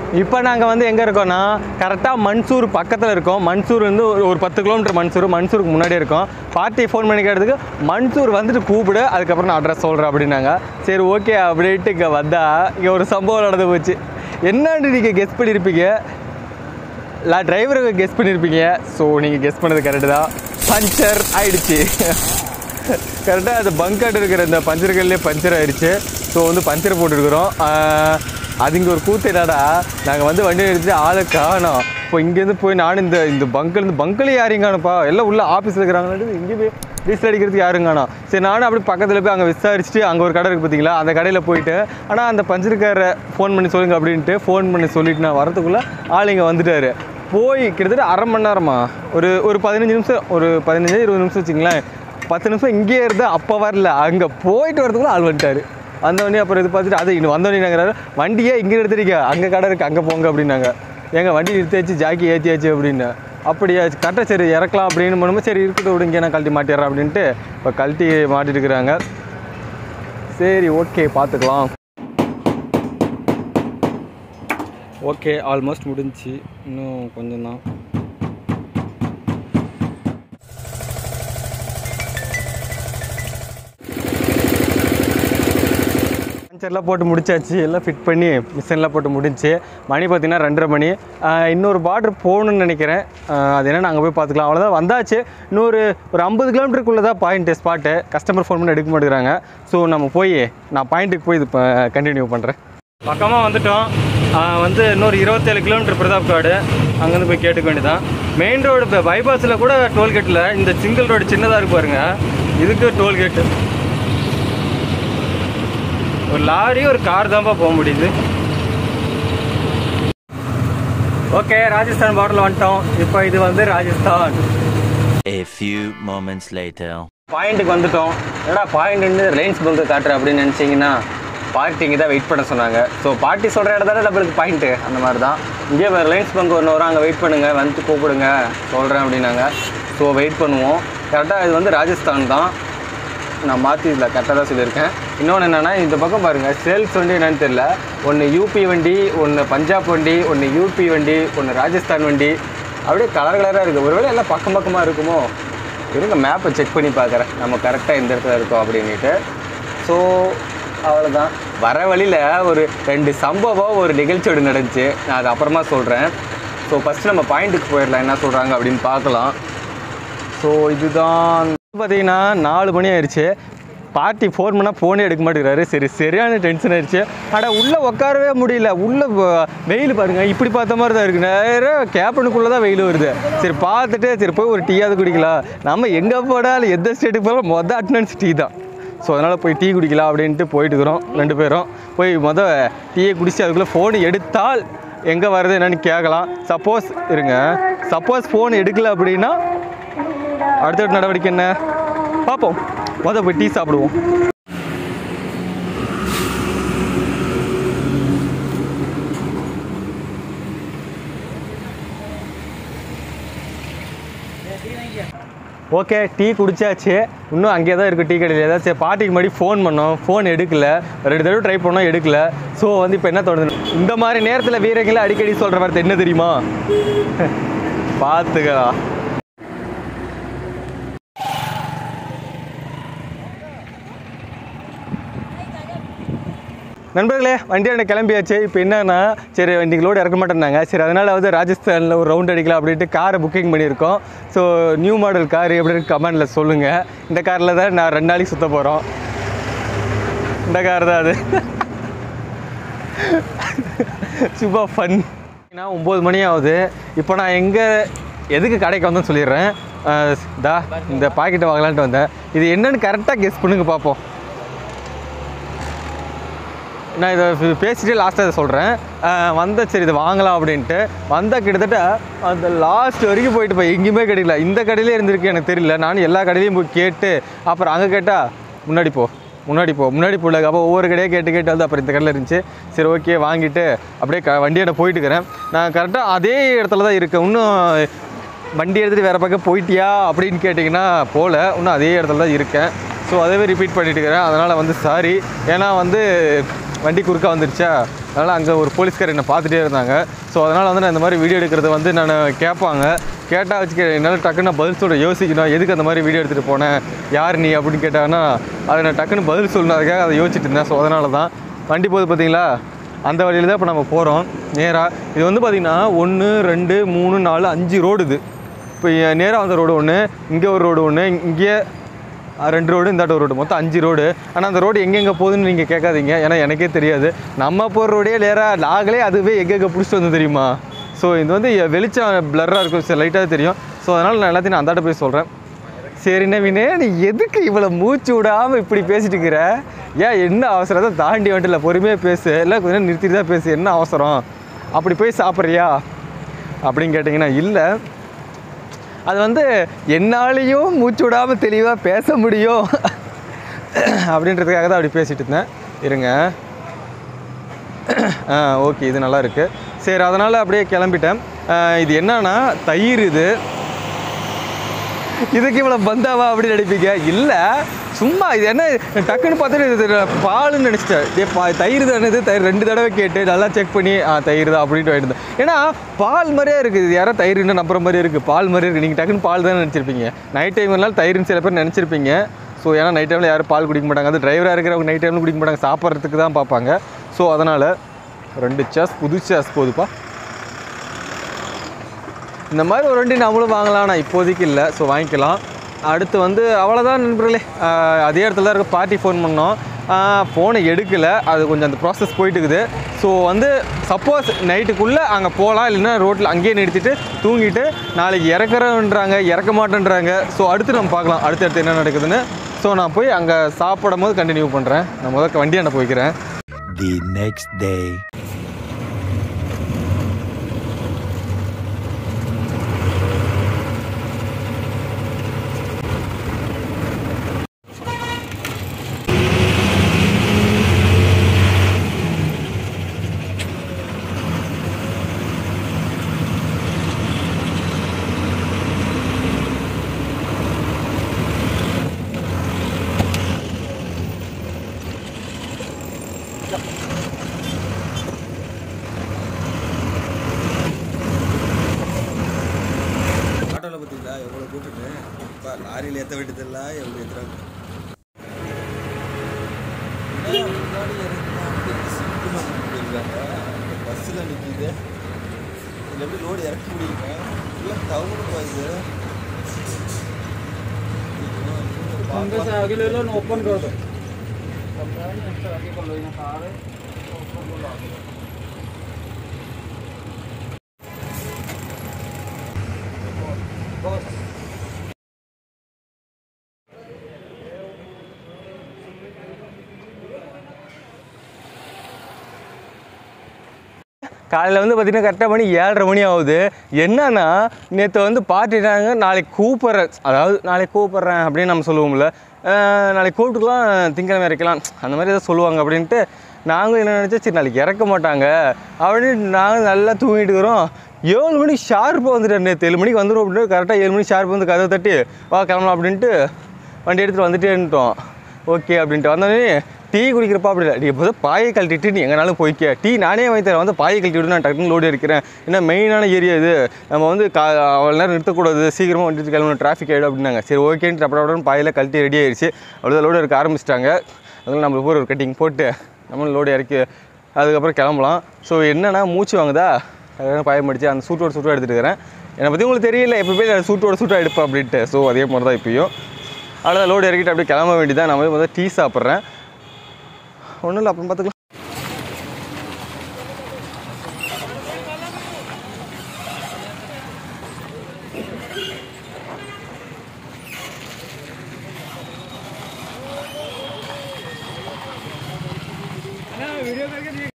இப்போ நாங்கள் வந்து எங்கே இருக்கோம்னா கரெக்டாக மன்சூர் பக்கத்தில் இருக்கோம் மன்சூர் வந்து ஒரு ஒரு பத்து கிலோமீட்டர் மன்சூர் மன்சூருக்கு முன்னாடி இருக்கோம் பார்ட்டி ஃபோன் பண்ணி கேட்டதுக்கு மன்சூர் வந்துட்டு கூப்பிடு அதுக்கப்புறம் நான் அட்ரஸ் சொல்கிறேன் அப்படின்னாங்க சரி ஓகே அப்படின்ட்டு இங்கே வந்தால் இங்கே ஒரு சம்பவம் நடந்து போச்சு என்னன்னு நீங்கள் கெஸ் பண்ணியிருப்பீங்க லா டிரைவருக்கு கெஸ் பண்ணியிருப்பீங்க ஸோ நீங்கள் கெஸ் பண்ணது கரெக்டு தான் பஞ்சர் ஆயிடுச்சு கரெக்டாக அந்த பங்காட் இருக்கிற இந்த பஞ்சர்கள்லேயே பஞ்சர் ஆயிடுச்சு ஸோ வந்து பஞ்சர் போட்டுருக்குறோம் அது இங்கே ஒரு கூத்து என்னடா நாங்கள் வந்து வண்டி எடுத்துட்டு ஆளை காணோம் இப்போ இங்கேருந்து போய் நானும் இந்த இந்த பங்கிலேருந்து பங்கில் யாரையும் காணும்ப்பா எல்லாம் உள்ள ஆஃபீஸில் இருக்கிறாங்கன்னு இங்கே போய் டீசல் அடிக்கிறதுக்கு யாரும் காணோம் சரி நானும் அப்படி பக்கத்தில் போய் அங்கே விசாரிச்சுட்டு அங்கே ஒரு கடை இருக்குது பார்த்தீங்களா அந்த கடையில் போயிட்டு ஆனால் அந்த பஞ்சருக்கார ஃபோன் பண்ணி சொல்லுங்க அப்படின்ட்டு ஃபோன் பண்ணி சொல்லிட்டு நான் வரதுக்குள்ளே ஆள் இங்கே வந்துட்டாரு போய் கிட்டத்தட்ட அரை மணி நேரமா ஒரு ஒரு பதினஞ்சு நிமிஷம் ஒரு பதினஞ்சு இருபது நிமிஷம் வச்சுங்களேன் பத்து நிமிஷம் இங்கேயே இருந்து அப்போ வரல அங்கே போயிட்டு வரதுக்குள்ள ஆள் வந்துட்டாரு வந்தவொடனே அப்புறம் இது பார்த்துட்டு அது இன்னும் வந்தவொடனே நாங்கிறாரு வண்டியே இங்கே எடுத்துருக்க அங்கே கடை இருக்குது அங்கே போங்க அப்படின்னாங்க ஏங்க வண்டி நிறுத்தியாச்சு ஜாக்கி ஏற்றியாச்சு அப்படின்னு அப்படியா கரெக்டாக சரி இறக்கலாம் அப்படின்னு பண்ணும்போது சரி இருக்கட்டும் விடுங்க நான் கழட்டி மாட்டிடுறேன் அப்படின்ட்டு இப்போ கழட்டி மாட்டிட்டு இருக்கிறாங்க சரி ஓகே பார்த்துக்கலாம் ஓகே ஆல்மோஸ்ட் முடிஞ்சுச்சு இன்னும் கொஞ்சம் தான் பஞ்சர்லாம் போட்டு முடிச்சாச்சு எல்லாம் ஃபிட் பண்ணி மிஷின்லாம் போட்டு முடிஞ்சுச்சு மணி பார்த்தீங்கன்னா ரெண்டரை மணி ஆஹ் இன்னொரு பார்டர் போகணுன்னு நினைக்கிறேன் ஆஹ் அது என்னன்னு அங்கே போய் பார்த்துக்கலாம் அவ்வளோதான் வந்தாச்சு இன்னொரு ஒரு ஐம்பது கிலோமீட்டருக்குள்ளே தான் பாயிண்ட்டு ஸ்பாட்டு கஸ்டமர் ஃபோன் பண்ணி எடுக்க மாட்டேங்கிறாங்க ஸோ நம்ம போய் நான் பாயிண்ட்டுக்கு போய் இது கண்டினியூ பண்ணுறேன் பக்கமாக வந்துட்டோம் ஆஹ் வந்து இன்னொரு இருபத்தேழு கிலோமீட்டர் பிரதாப் காடு அங்கேருந்து போய் கேட்டுக்க வேண்டியதான் மெயின் ரோடு பைபாஸில் கூட டோல்கேட்டில் இந்த சிங்கிள் ரோடு சின்னதாக இருக்கு பாருங்க இதுக்கு டோல்கேட்டு ஒரு லாரி ஒரு கார் தான்ப்பா போக முடியுது ஓகே ராஜஸ்தான் பார்டரில் வந்துட்டோம் இப்போ இது வந்து Rajasthan A few moments later. பாயிண்ட்டுக்கு வந்துட்டோம் என்னடா பாயிண்ட் வந்து ரிலையன்ஸ் பங்கு காட்டுற அப்படின்னு நினச்சிங்கன்னா பார்ட்டி இங்கே தான் வெயிட் பண்ண சொன்னாங்க ஸோ பார்ட்டி சொல்கிற இடத்துல நம்மளுக்கு பாயிண்ட்டு அந்த மாதிரி தான் இங்கே ரிலையன்ஸ் பங்கு ஒன்று வரும் அங்கே வெயிட் பண்ணுங்கள் வந்து கூப்பிடுங்க சொல்கிறேன் அப்படின்னாங்க ஸோ வெயிட் பண்ணுவோம் கரெக்டாக இது வந்து ராஜஸ்தான் தான் நான் மாற்றி இதில் கரெக்டாக தான் சொல்லியிருக்கேன் இன்னொன்று என்னென்னா இந்த பக்கம் பாருங்கள் சேல்ஸ் வண்டி என்னன்னு தெரியல ஒன்று யூபி வண்டி ஒன்று பஞ்சாப் வண்டி ஒன்று யூபி வண்டி ஒன்று ராஜஸ்தான் வண்டி அப்படியே கலர் கலராக இருக்குது ஒருவேளை எல்லாம் பக்கம் பக்கமாக இருக்குமோ இருங்க மேப்பை செக் பண்ணி பார்க்குறேன் நம்ம கரெக்டாக இந்த இடத்துல இருக்கோம் அப்படின்ட்டு ஸோ அவ்வளோதான் வர வழியில் ஒரு ரெண்டு சம்பவம் ஒரு நிகழ்ச்சியோடு நடந்துச்சு நான் அது அப்புறமா சொல்கிறேன் ஸோ ஃபஸ்ட்டு நம்ம பாயிண்ட்டுக்கு போயிடலாம் என்ன சொல்கிறாங்க அப்படின்னு பார்க்கலாம் ஸோ இதுதான் பார்த்தீங்கன்னா நாலு மணி ஆயிடுச்சு பார்ட்டி ஃபோன் பண்ணால் ஃபோனே எடுக்க மாட்டேங்கிறாரு சரி சரியான டென்ஷன் ஆயிடுச்சு ஆனால் உள்ளே உட்காரவே முடியல உள்ளே வ- வெயில் பாருங்க இப்படி பார்த்த மாதிரி தான் இருக்குது நேராக கேப்பனுக்குள்ளே தான் வெயில் வருது சரி பார்த்துட்டு சரி போய் ஒரு டீயாவது குடிக்கலாம் நம்ம எங்கே போனாலும் எந்த ஸ்டேட்டுக்கு போனாலும் மொதல் அட்டனன்ஸ் டீ தான் ஸோ அதனால் போய் டீ குடிக்கலாம் அப்படின்ட்டு போயிட்டு இருக்கிறோம் ரெண்டு பேரும் போய் மொதல் டீயை குடிச்சு அதுக்குள்ளே ஃபோன் எடுத்தால் எங்கே வருது என்னன்னு கேட்கலாம் சப்போஸ் இருங்க சப்போஸ் ஃபோன் எடுக்கல அப்படின்னா அடுத்த நடவடிக்கை என்ன பார்ப்போம் மொதல் போய் டீ சாப்பிடுவோம் ஓகே டீ குடிச்சாச்சு இன்னும் அங்கேயே தான் இருக்குது டீ கடையில் ஏதாச்சும் பாட்டிக்கு முன்னாடி ஃபோன் பண்ணோம் ஃபோன் எடுக்கல ரெண்டு தடவை ட்ரை பண்ணோம் எடுக்கல ஸோ வந்து இப்போ என்ன தோணுது இந்த மாதிரி நேரத்தில் வீரங்களை அடிக்கடி சொல்கிற வார்த்தை என்ன தெரியுமா பார்த்துக்கலாம் நண்பர்களே வண்டியாண்ட கிளம்பியாச்சு இப்போ என்னன்னா சரி வண்டிக்கு லோடு இறக்க மாட்டேன்னாங்க சரி அதனால் வந்து ராஜஸ்தானில் ஒரு ரவுண்ட் அடிக்கலாம் அப்படின்ட்டு காரை புக்கிங் பண்ணியிருக்கோம் ஸோ நியூ மாடல் கார் எப்படின்னு கமெண்டில் சொல்லுங்கள் இந்த காரில் தான் நான் ரெண்டு நாளைக்கு சுற்ற போகிறோம் இந்த கார் தான் அது சும்மா ஃபன் நான் ஒம்பது மணி ஆகுது இப்போ நான் எங்கே எதுக்கு கடைக்கு வந்தேன்னு சொல்லிடுறேன் அஹ், தா இந்த பாக்கெட்டை வாங்கலான்ட்டு வந்தேன் இது என்னன்னு கரெக்டாக கெஸ் பண்ணுங்க பார்ப்போம் நான் இதை பே- பேசிட்டு லாஸ்ட்டாக இதை சொல்கிறேன் வந்த சரி இதை வாங்கலாம் அப்படின்ட்டு வந்தால் கிட்டத்தட்ட அந்த லாஸ்ட் வரைக்கும் போயிட்டு போய் எங்கேயுமே கிடைக்கல இந்த கடையிலே இருந்திருக்கு எனக்கு தெரியல நானும் எல்லா கடையிலையும் போய் கேட்டு அப்புறம் அங்கே கேட்டால் முன்னாடி போ முன்னாடி போ முன்னாடி போல அப்போ ஒவ்வொரு கடையாக கேட்டு கேட்டு வந்து அப்புறம் இந்த கடையில் இருந்துச்சு சரி ஓகே வாங்கிட்டு அப்படியே க வண்டியோட போயிட்டு இருக்கிறேன் நான் கரெக்டாக அதே இடத்துல தான் இருக்கேன் இன்னும் வண்டி எடுத்துகிட்டு வேறு பக்கம் போயிட்டியா அப்படின்னு கேட்டிங்கன்னா போகல இன்னும் அதே இடத்துல தான் இருக்கேன் ஸோ அதவே ரிப்பீட் பண்ணிட்டு இருக்கிறேன் அதனால் வந்து சாரி ஏன்னா வந்து வண்டி குறுக்கா வந்துருச்சா அதனால் அங்கே ஒரு போலீஸ்கார் என்னை பார்த்துட்டே இருந்தாங்க ஸோ அதனால் வந்து நான் இந்த மாதிரி வீடியோ எடுக்கிறது வந்து நான் கேட்பாங்க கேட்டால் வச்சுக்க என்னால் டக்குன்னு நான் பதில் சொல்ல யோசிக்கணும் எதுக்கு அந்த மாதிரி வீடியோ எடுத்துகிட்டு போனேன் யார் நீ அப்படின்னு கேட்டாங்கன்னா அதை நான் டக்குன்னு பதில் சொல்லணும் அதுக்காக அதை யோசிச்சுட்டு இருந்தேன் ஸோ அதனால தான் வண்டி போகுது பார்த்தீங்களா அந்த வழியில் தான் இப்போ நம்ம போகிறோம் நேராக இது வந்து பார்த்திங்கன்னா ஒன்று ரெண்டு மூணு நாலு அஞ்சு ரோடு இது இப்போ நேராக வந்த ரோடு ஒன்று இங்கே ஒரு ரோடு ஒன்று இங்கே அஹ், ரெண்டு ரோடு இந்த ஒரு ரோடு மொத்தம் அஞ்சு ரோடு ஆனால் அந்த ரோடு எங்கெங்கே போகுதுன்னு நீங்கள் கேட்காதீங்க ஏன்னா எனக்கே தெரியாது நம்ம போகிற ரோடே நேராக நாங்களே அதுவே எங்கெங்கே பிடிச்சிட்டு வந்து தெரியுமா ஸோ இது வந்து வெளிச்சம் பிளர்ராக இருக்கும் சார் லைட்டாக தெரியும் ஸோ அதனால் நான் எல்லாத்தையும் நான் அந்தாட்ட போய் சொல்கிறேன் சரி நவீனே நீ எதுக்கு இவ்வளோ மூச்சு விடாமல் இப்படி பேசிட்டு இருக்கிற ஏன் என்ன அவசரத்தை தாண்டி வந்துட்டு இல்லை பொறுமையாக பேசு இல்லை கொஞ்ச நேரம் நிறுத்திட்டு தான் பேசு என்ன அவசரம் அப்படி போய் சாப்பிட்றியா அப்படின்னு கேட்டிங்கன்னா இல்லை அது வந்து என்னாலேயும் மூச்சு விடாமல் தெளிவாக பேச முடியும் அப்படின்றதுக்காக தான் அப்படி பேசிட்டு இருந்தேன் இருங்க ஆ ஓகே இது நல்லா இருக்கு சரி அதனால் அப்படியே கிளம்பிட்டேன் ஆ, இது என்னன்னா தயிர் இது இதுக்கு இவ்வளோ பந்தாவா அப்படின்னு நினைப்பீங்க இல்லை சும்மா இது என்ன டக்குன்னு பார்த்துட்டு இது பால்னு நினச்சிட்டேன் ஏ பா தயிர் தானே இது தயிர் ரெண்டு தடவை கேட்டு நல்லா செக் பண்ணி ஆ தயிர் தான் அப்படின்ட்டு வாங்கிட்டு வந்தேன். ஏன்னா பால் மாதிரியே இருக்குது இது யாரோ தயிர்னு நம்புற மாதிரி இருக்குது பால் மாதிரி இருக்குது நீங்கள் டக்குன்னு பால் தான் நினச்சிருப்பீங்க நைட் டைம்னால தயிர்னு சில பேர் நினச்சிருப்பீங்க ஸோ ஏன்னா நைட் டைமில் யாரும் பால் குடிக்க மாட்டாங்க அது டிரைவராக இருக்கிறவங்க நைட் டைமில் குடிக்க மாட்டாங்க சாப்பிட்றதுக்கு தான் பார்ப்பாங்க ஸோ அதனால் ரெண்டு சாஸ் புது சாஸ் போதுப்பா இந்த மாதிரி ஒரு வண்டி நம்மளும் வாங்கலாம் ஆனால் இப்போதைக்கு இல்லை ஸோ வாங்கிக்கலாம் அடுத்து வந்து அவ்வளோதான் நண்பர்களே ஆஹ் அதே இடத்துல தான் இருக்க பார்ட்டி ஃபோன் பண்ணோம் ஃபோனை எடுக்கலை அது கொஞ்சம் அந்த ப்ராசஸ் போயிட்டு இருக்குது ஸோ வந்து சப்போஸ் நைட்டுக்குள்ளே அங்கே போகலாம் இல்லைன்னா ரோட்டில் அங்கேயே நிறுத்திட்டு தூங்கிட்டு நாளைக்கு இறக்குறேன்றாங்க இறக்க மாட்டேன்றாங்க ஸோ அடுத்து நம்ம பார்க்கலாம் அடுத்து அடுத்து என்ன நடக்குதுன்னு ஸோ நான் போய் அங்கே சாப்பிடும் போது கண்டினியூ பண்ணுறேன் நான் முதல்ல வண்டியாண்ட போய்க்கிறேன் The next day. ஆட்டோவில் பார்த்தீங்களா எவ்வளோ கூப்பிட்டு இப்போ லாரியில் ஏற்ற வேண்டியதில்ல எவ்வளோ ஏற்றுறாங்க முன்னாடி இறக்கி சிம்பிளாக போயிருக்காங்க பஸ்ஸில் நிற்கிது இதில் எப்படி லோடு இறக்க முடியுங்க இல்லை டவுனு போகுது ओपन कर दो आगे कर लो यहाँ कार है ओपन कर लो आगे காலையில் வந்து பார்த்தீங்கன்னா கரெக்டாக மணி ஏழரை மணி ஆகுது என்னன்னா நேற்று வந்து பார்ட்டிட்டாங்க நாளைக்கு கூப்பிட்றேன் அதாவது நாளைக்கு கூப்பிட்றேன் அப்படின்னு நம்ம சொல்லுவோம்ல அஹ் நாளைக்கு கூப்பிட்டுக்கலாம் திங்கக்கிழமை இறக்கலாம் அந்த மாதிரி ஏதோ சொல்லுவாங்க அப்படின்ட்டு நாங்களும் என்ன நினச்சா சரி நாளைக்கு இறக்க மாட்டாங்க அப்படின்னு நாங்கள் நல்லா தூங்கிட்டு இருக்கிறோம் ஏழு மணிக்கு ஷார்ப்பாக வந்துட்டேன் நேற்று ஏழு மணிக்கு வந்துடும் அப்படின்ட்டு கரெக்டாக ஏழு மணிக்கு ஷார்ப் வந்து கதை தட்டி வா கிளம்பலாம் அப்படின்ட்டு வண்டி எடுத்துகிட்டு வந்துட்டேன்ட்டோம் ஓகே அப்படின்ட்டு வந்தோடனே டீ குடிக்கிறப்ப அப்படி இல்லை நீ இப்போ பாயை கழட்டிட்டு நீ எங்கனாலும் போய்க்க டீ நானே வாங்கி தரேன் வந்து பாயை கழட்டி விட்டு நான் டக்குனு லோடு இருக்கிறேன் ஏன்னா மெயினான ஏரியா இது நம்ம வந்து கா அவ்வளோ நேரம் நிறுத்தக்கூடாது சீக்கிரமாக வண்டி எடுத்து கிளம்பணும் டிராஃபிக் ஆகிடும் அப்படின்னாங்க சரி ஓகேன்ட்டு அப்படி அப்படின்னு பாயில் கழட்டி ரெடி ஆயிடுச்சு அவ்வளோதான் லோடு இருக்க ஆரம்பிச்சிட்டாங்க அதனால நம்மளுக்கு ஒரு கட்டிங் போட்டு நம்மளும் லோடு இறக்கி அதுக்கப்புறம் கிளம்பலாம் ஸோ என்னன்னா மூச்சு வாங்குதா அதுக்காக பாயம் அடிச்சு அந்த சூட்டோட சூட்டாக எடுத்துகிட்டு இருக்கிறேன் என்னை பற்றி உங்களுக்கு தெரியல எப்பவுமே நான் சூட்டோட சூட்டாக எடுப்பேன் அப்படின்ட்டு ஸோ அதே மாதிரி தான் இப்பயும் அவ்வளோதான் லோடு இறக்கிட்டு அப்படியே கிளம்ப வேண்டியதான் நான் போய் முதல்ல டீ சாப்பிட்றேன் ஒன்றும் இல்லை அப்புறம் பார்த்துக்கலாம் वीडियो करके